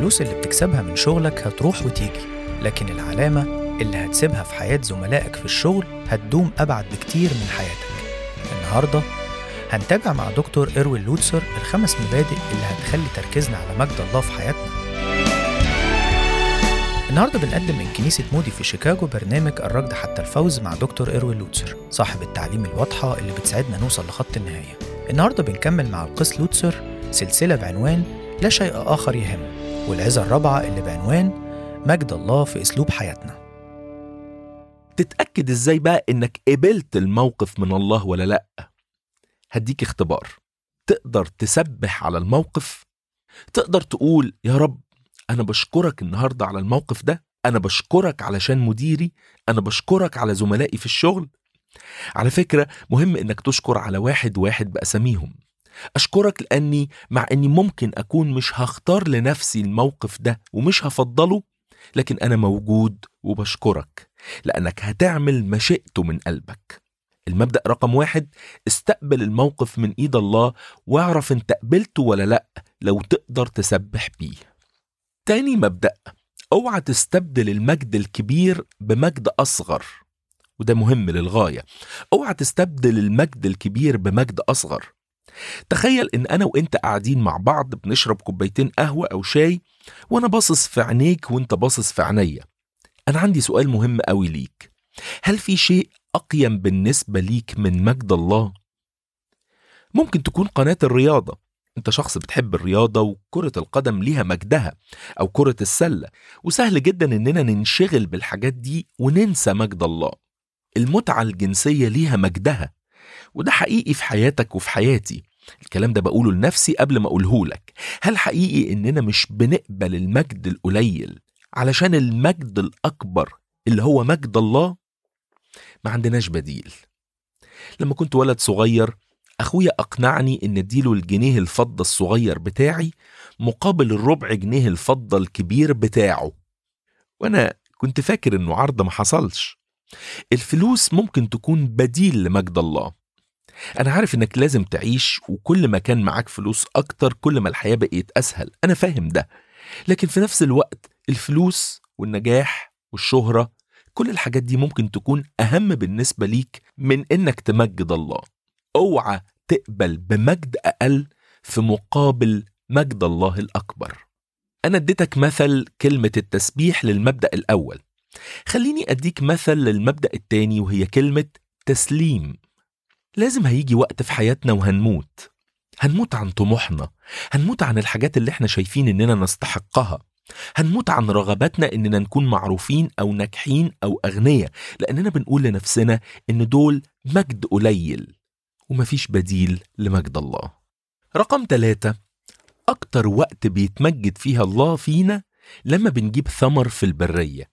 الفلوس اللي بتكسبها من شغلك هتروح وتيجي لكن العلامة اللي هتسيبها في حياة زملائك في الشغل هتدوم أبعد بكتير من حياتك النهاردة هنتابع مع دكتور إروين لوتسر الخمس مبادئ اللي هتخلي تركيزنا على مجد الله في حياتنا النهارده بنقدم من كنيسة مودي في شيكاغو برنامج الركض حتى الفوز مع دكتور إروين لوتسر صاحب التعليم الواضحة اللي بتساعدنا نوصل لخط النهاية النهارده بنكمل مع القس لوتسر سلسلة بعنوان لا شيء آخر يهم والعظة الرابعة اللي بعنوان مجد الله في أسلوب حياتنا تتأكد ازاي بقى انك قبلت الموقف من الله ولا لأ هديك اختبار تقدر تسبح على الموقف تقدر تقول يا رب أنا بشكرك النهاردة على الموقف ده أنا بشكرك علشان مديري أنا بشكرك على زملائي في الشغل على فكرة مهم إنك تشكر على واحد واحد بأساميهم أشكرك لأني مع إني ممكن أكون مش هختار لنفسي الموقف ده ومش هفضله لكن أنا موجود وبشكرك لأنك هتعمل مشيئته من قلبك المبدأ رقم واحد استقبل الموقف من إيد الله واعرف انت قبلته ولا لأ لو تقدر تسبح بيه تاني مبدأ اوعى تستبدل المجد الكبير بمجد أصغر وده مهم للغاية اوعى تستبدل المجد الكبير بمجد أصغر تخيل ان انا وانت قاعدين مع بعض بنشرب كوبايتين قهوة او شاي وانا باصص في عينيك وانت باصص في عينيا انا عندي سؤال مهم قوي ليك هل في شيء اقيم بالنسبة ليك من مجد الله ممكن تكون قناة الرياضة انت شخص بتحب الرياضة وكرة القدم ليها مجدها او كرة السلة وسهل جدا اننا ننشغل بالحاجات دي وننسى مجد الله المتعة الجنسية ليها مجدها وده حقيقي في حياتك وفي حياتي الكلام ده بقوله لنفسي قبل ما اقوله لك هل حقيقي اننا مش بنقبل المجد القليل علشان المجد الاكبر اللي هو مجد الله ما عندناش بديل لما كنت ولد صغير اخويا اقنعني ان اديله الجنيه الفضة الصغير بتاعي مقابل الربع جنيه الفضة الكبير بتاعه وانا كنت فاكر انه عرض ما حصلش الفلوس ممكن تكون بديل لمجد الله أنا عارف إنك لازم تعيش وكل ما كان معاك فلوس أكتر كل ما الحياة بقيت أسهل أنا فاهم ده لكن في نفس الوقت الفلوس والنجاح والشهرة كل الحاجات دي ممكن تكون أهم بالنسبة ليك من إنك تمجد الله اوعى تقبل بمجد أقل في مقابل مجد الله الأكبر أنا اديتك مثل كلمة التسبيح للمبدأ الأول خليني أديك مثل للمبدأ التاني وهي كلمة تسليم لازم هيجي وقت في حياتنا وهنموت هنموت عن طموحنا هنموت عن الحاجات اللي احنا شايفين اننا نستحقها هنموت عن رغباتنا اننا نكون معروفين او ناجحين او اغنياء لاننا بنقول لنفسنا ان دول مجد قليل ومفيش بديل لمجد الله رقم ثلاثة أكتر وقت بيتمجد فيها الله فينا لما بنجيب ثمر في البرية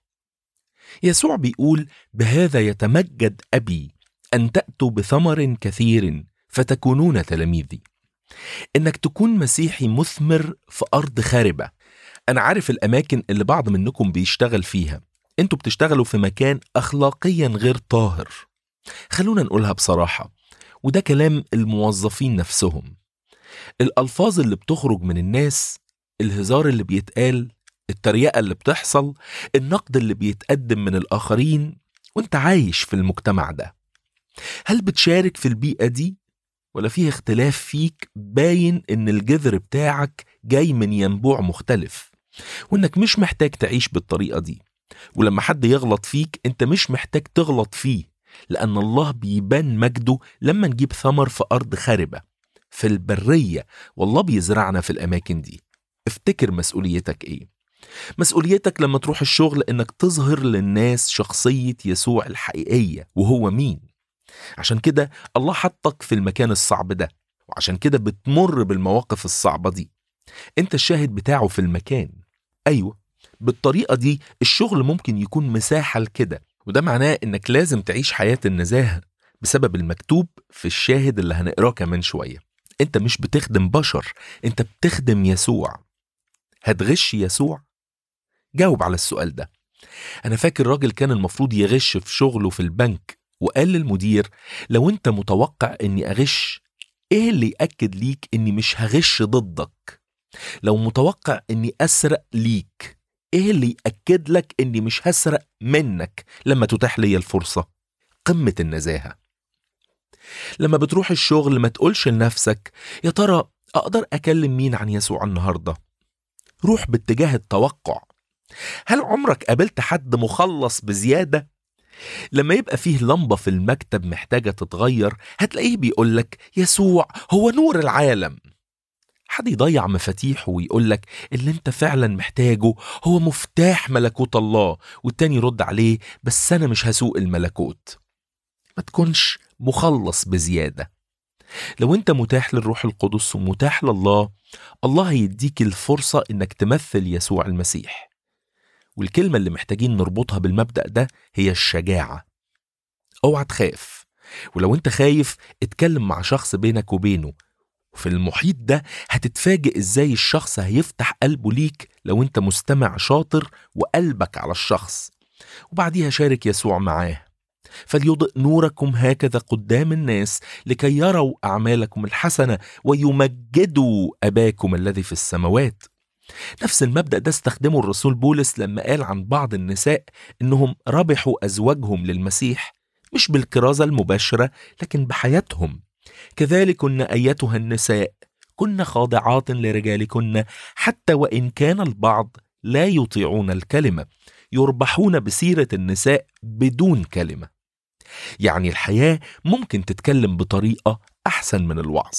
يسوع بيقول بهذا يتمجد أبي أن تأتوا بثمر كثير فتكونون تلاميذي إنك تكون مسيحي مثمر في أرض خاربة أنا عارف الأماكن اللي بعض منكم بيشتغل فيها أنتوا بتشتغلوا في مكان أخلاقيا غير طاهر خلونا نقولها بصراحة وده كلام الموظفين نفسهم الألفاظ اللي بتخرج من الناس الهزار اللي بيتقال التريقة اللي بتحصل النقد اللي بيتقدم من الآخرين وانت عايش في المجتمع ده هل بتشارك في البيئة دي ولا فيه اختلاف فيك باين ان الجذر بتاعك جاي من ينبوع مختلف وانك مش محتاج تعيش بالطريقة دي ولما حد يغلط فيك انت مش محتاج تغلط فيه لأن الله بيبان مجده لما نجيب ثمر في أرض خاربة في البرية والله بيزرعنا في الأماكن دي افتكر مسؤوليتك ايه مسؤوليتك لما تروح الشغل انك تظهر للناس شخصية يسوع الحقيقية وهو مين عشان كده الله حطك في المكان الصعب ده وعشان كده بتمر بالمواقف الصعبة دي انت الشاهد بتاعه في المكان ايوه بالطريقة دي الشغل ممكن يكون مساحة لكده وده معناه انك لازم تعيش حياة النزاهة بسبب المكتوب في الشاهد اللي هنقراه كمان شوية انت مش بتخدم بشر انت بتخدم يسوع هتغش يسوع جاوب على السؤال ده انا فاكر راجل كان المفروض يغش في شغله في البنك وقال للمدير لو انت متوقع اني اغش ايه اللي ياكد ليك اني مش هغش ضدك لو متوقع اني اسرق ليك ايه اللي يأكد لك اني مش هسرق منك لما تتاح لي الفرصة قمة النزاهة لما بتروح الشغل ما تقولش لنفسك يا ترى اقدر اكلم مين عن يسوع النهارده روح باتجاه التوقع هل عمرك قابلت حد مخلص بزياده لما يبقى فيه لمبه في المكتب محتاجه تتغير هتلاقيه بيقولك يسوع هو نور العالم حد يضيع مفاتيحه ويقولك اللي انت فعلا محتاجه هو مفتاح ملكوت الله والتاني يرد عليه بس انا مش هسوق الملكوت ما تكونش مخلص بزياده لو انت متاح للروح القدس ومتاح لله الله هيديك الفرصة انك تمثل يسوع المسيح والكلمة اللي محتاجين نربطها بالمبدأ ده هي الشجاعة اوعى تخاف ولو انت خايف اتكلم مع شخص بينك وبينه وفي المحيط ده هتتفاجئ ازاي الشخص هيفتح قلبه ليك لو انت مستمع شاطر وقلبك على الشخص وبعديها شارك يسوع معاه فليضئ نوركم هكذا قدام الناس لكي يروا اعمالكم الحسنه ويمجدوا اباكم الذي في السماوات نفس المبدا ده استخدمه الرسول بولس لما قال عن بعض النساء انهم ربحوا ازواجهم للمسيح مش بالكرازه المباشره لكن بحياتهم كذلكن ايتها النساء كن خاضعات لرجالكن حتى وان كان البعض لا يطيعون الكلمه يربحون بسيره النساء بدون كلمه يعني الحياه ممكن تتكلم بطريقه احسن من الوعظ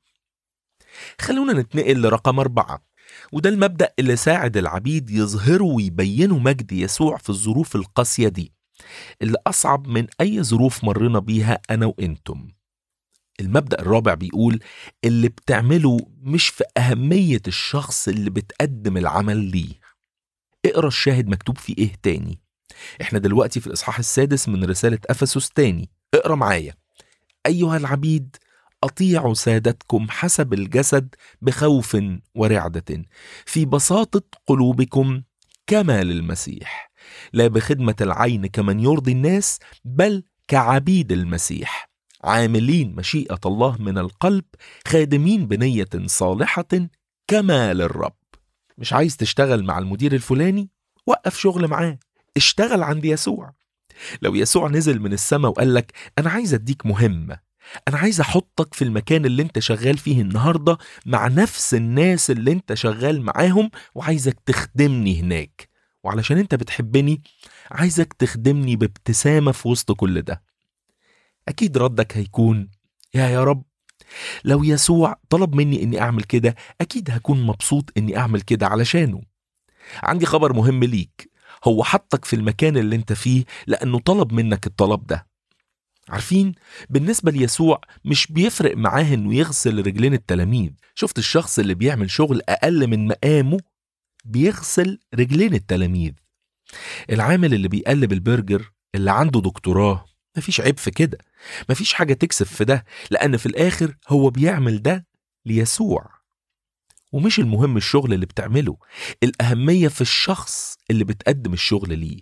خلونا نتنقل لرقم أربعة وده المبدأ اللي ساعد العبيد يظهروا ويبينوا مجد يسوع في الظروف القاسية دي اللي أصعب من أي ظروف مرينا بيها أنا وإنتم المبدأ الرابع بيقول اللي بتعمله مش في أهمية الشخص اللي بتقدم العمل ليه اقرا الشاهد مكتوب فيه ايه تاني احنا دلوقتي في الإصحاح السادس من رسالة أفسس تاني اقرا معايا أيها العبيد أطيعوا سادتكم حسب الجسد بخوف ورعدة في بساطة قلوبكم كما للمسيح لا بخدمة العين كمن يرضي الناس بل كعبيد المسيح عاملين مشيئة الله من القلب خادمين بنية صالحة كما للرب مش عايز تشتغل مع المدير الفلاني وقف شغل معاه اشتغل عند يسوع لو يسوع نزل من السماء وقال لك أنا عايز أديك مهمة أنا عايز أحطك في المكان اللي أنت شغال فيه النهاردة مع نفس الناس اللي أنت شغال معاهم وعايزك تخدمني هناك وعلشان أنت بتحبني عايزك تخدمني بابتسامة في وسط كل ده أكيد ردك هيكون يا يا رب لو يسوع طلب مني إني أعمل كده أكيد هكون مبسوط إني أعمل كده علشانه عندي خبر مهم ليك هو حطك في المكان اللي انت فيه لأنه طلب منك الطلب ده عارفين بالنسبة ليسوع مش بيفرق معاه انه يغسل رجلين التلاميذ شفت الشخص اللي بيعمل شغل اقل من مقامه بيغسل رجلين التلاميذ العامل اللي بيقلب البرجر اللي عنده دكتوراه مفيش عيب في كده مفيش حاجة تكسب في ده لأن في الآخر هو بيعمل ده ليسوع ومش المهم الشغل اللي بتعمله الأهمية في الشخص اللي بتقدم الشغل ليه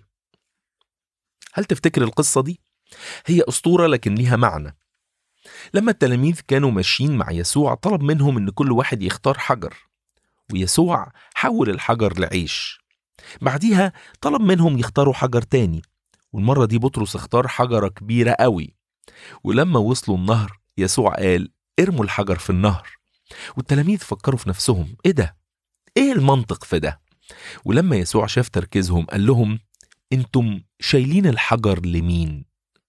هل تفتكر القصة دي؟ هي أسطورة لكن ليها معنى لما التلاميذ كانوا ماشيين مع يسوع طلب منهم إن كل واحد يختار حجر ويسوع حول الحجر لعيش بعديها طلب منهم يختاروا حجر تاني والمرة دي بطرس اختار حجرة كبيرة قوي ولما وصلوا النهر يسوع قال ارموا الحجر في النهر والتلاميذ فكروا في نفسهم ايه ده ايه المنطق في ده ولما يسوع شاف تركيزهم قال لهم انتم شايلين الحجر لمين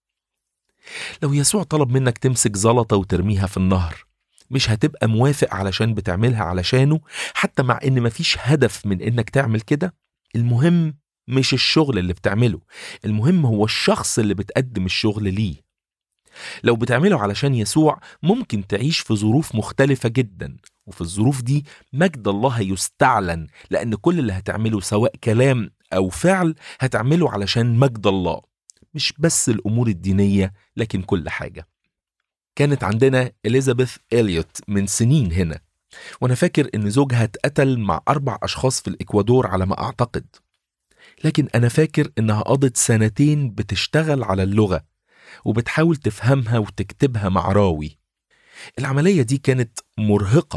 لو يسوع طلب منك تمسك زلطة وترميها في النهر مش هتبقى موافق علشان بتعملها علشانه حتى مع ان مفيش هدف من انك تعمل كده المهم مش الشغل اللي بتعمله المهم هو الشخص اللي بتقدم الشغل ليه لو بتعمله علشان يسوع ممكن تعيش في ظروف مختلفة جدا وفي الظروف دي مجد الله هيستعلن لأن كل اللي هتعمله سواء كلام أو فعل هتعمله علشان مجد الله مش بس الأمور الدينية لكن كل حاجة كانت عندنا إليزابيث إليوت من سنين هنا وأنا فاكر إن زوجها اتقتل مع أربع أشخاص في الإكوادور على ما أعتقد لكن أنا فاكر إنها قضت سنتين بتشتغل على اللغة وبتحاول تفهمها وتكتبها مع راوي العملية دي كانت مرهقة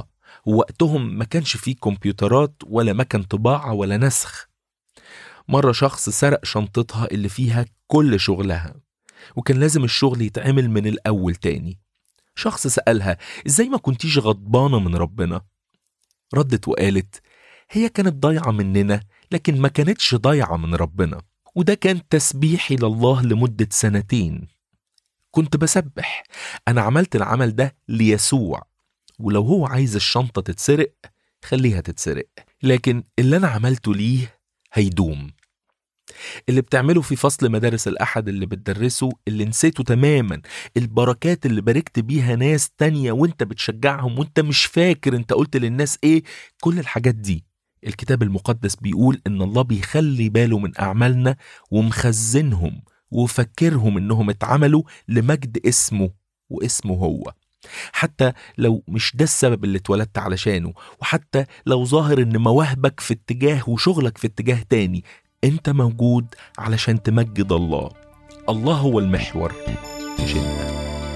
ووقتهم ما كانش فيه كمبيوترات ولا مكن طباعة ولا نسخ مرة شخص سرق شنطتها اللي فيها كل شغلها وكان لازم الشغل يتعمل من الأول تاني شخص سألها إزاي ما كنتيش غضبانة من ربنا ردت وقالت هي كانت ضايعة مننا لكن ما كانتش ضايعة من ربنا وده كان تسبيحي لله لمدة سنتين كنت بسبح أنا عملت العمل ده ليسوع ولو هو عايز الشنطة تتسرق خليها تتسرق لكن اللي أنا عملته ليه هيدوم اللي بتعمله في فصل مدارس الأحد اللي بتدرسه اللي نسيته تماما البركات اللي باركت بيها ناس تانية وانت بتشجعهم وانت مش فاكر انت قلت للناس ايه كل الحاجات دي الكتاب المقدس بيقول ان الله بيخلي باله من أعمالنا ومخزنهم وفكرهم انهم اتعملوا لمجد اسمه واسمه هو حتى لو مش ده السبب اللي اتولدت علشانه وحتى لو ظاهر ان مواهبك في اتجاه وشغلك في اتجاه تاني انت موجود علشان تمجد الله الله هو المحور مش انت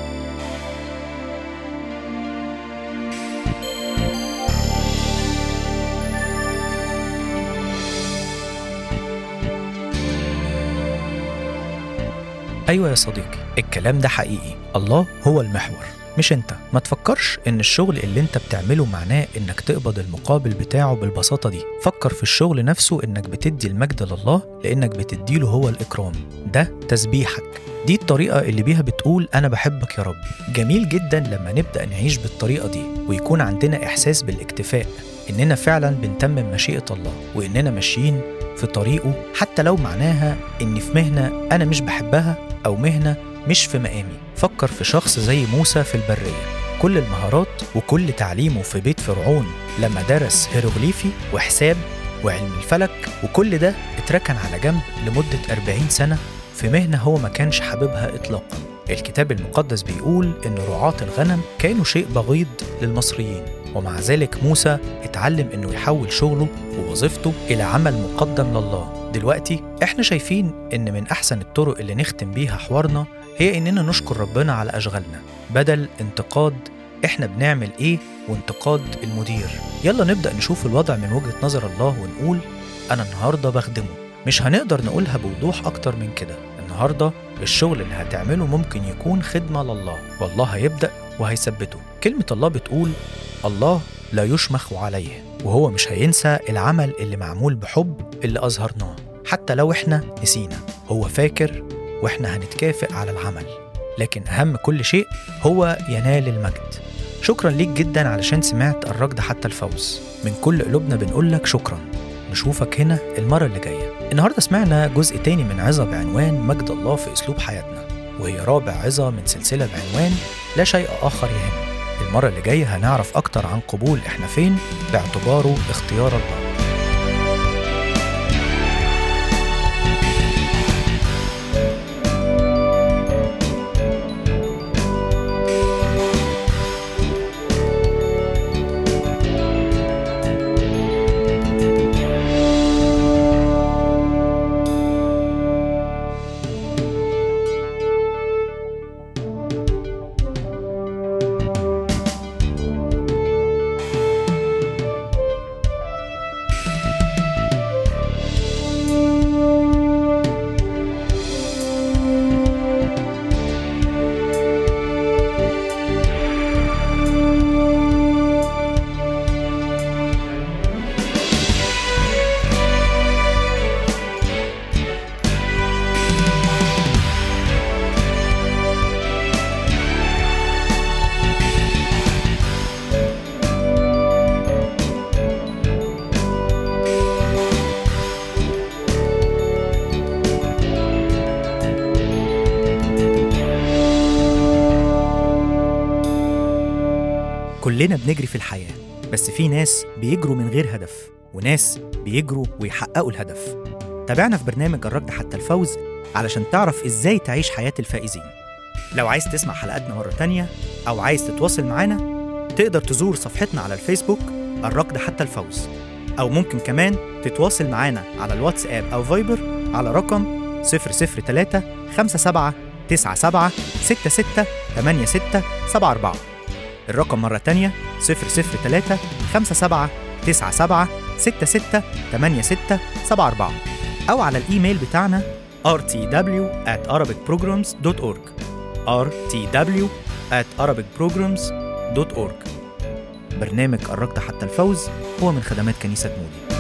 أيوة يا صديقي الكلام ده حقيقي الله هو المحور مش انت ما تفكرش ان الشغل اللي انت بتعمله معناه انك تقبض المقابل بتاعه بالبساطة دي فكر في الشغل نفسه انك بتدي المجد لله لانك بتديله هو الاكرام ده تسبيحك دي الطريقة اللي بيها بتقول أنا بحبك يا رب جميل جدا لما نبدأ نعيش بالطريقة دي ويكون عندنا إحساس بالاكتفاء إننا فعلا بنتمم مشيئة الله وإننا ماشيين في طريقه حتى لو معناها إن في مهنة أنا مش بحبها أو مهنة مش في مقامي فكر في شخص زي موسى في البرية كل المهارات وكل تعليمه في بيت فرعون لما درس هيروغليفي وحساب وعلم الفلك وكل ده اتركن على جنب لمدة 40 سنة في مهنة هو ما كانش حاببها إطلاقا الكتاب المقدس بيقول إن رعاة الغنم كانوا شيء بغيض للمصريين ومع ذلك موسى اتعلم إنه يحول شغله ووظيفته إلى عمل مقدم لله دلوقتي احنا شايفين إن من أحسن الطرق اللي نختم بيها حوارنا هي إننا نشكر ربنا على أشغالنا بدل انتقاد احنا بنعمل ايه وانتقاد المدير يلا نبدأ نشوف الوضع من وجهة نظر الله ونقول أنا النهاردة بخدمه مش هنقدر نقولها بوضوح أكتر من كده النهاردة الشغل اللي هتعمله ممكن يكون خدمة لله والله هيبدأ وهيثبته كلمة الله بتقول الله لا يشمخ عليه وهو مش هينسى العمل اللي معمول بحب اللي أظهرناه حتى لو احنا نسينا هو فاكر واحنا هنتكافئ على العمل لكن أهم كل شيء هو ينال المجد شكرا ليك جدا علشان سمعت الركض حتى الفوز من كل قلوبنا بنقول لك شكرا نشوفك هنا المرة اللي جاية النهاردة سمعنا جزء تاني من عظة بعنوان مجد الله في أسلوب حياتنا وهي رابع عظة من سلسلة بعنوان لا شيء آخر يهم المرة اللي جاية هنعرف أكتر عن قبول إحنا فين باعتباره اختيار الله كلنا بنجري في الحياة بس في ناس بيجروا من غير هدف وناس بيجروا ويحققوا الهدف تابعنا في برنامج الركض حتى الفوز علشان تعرف ازاي تعيش حياة الفائزين لو عايز تسمع حلقاتنا مرة تانية أو عايز تتواصل معانا تقدر تزور صفحتنا على الفيسبوك الركض حتى الفوز أو ممكن كمان تتواصل معانا على الواتساب أو فايبر على رقم 003 57 97 66 86 74 الرقم مرة تانية 003 57 97 66 86 74 أو على الإيميل بتاعنا rtw at arabicprograms.org rtw at arabicprograms.org برنامج قربت حتى الفوز هو من خدمات كنيسة مودي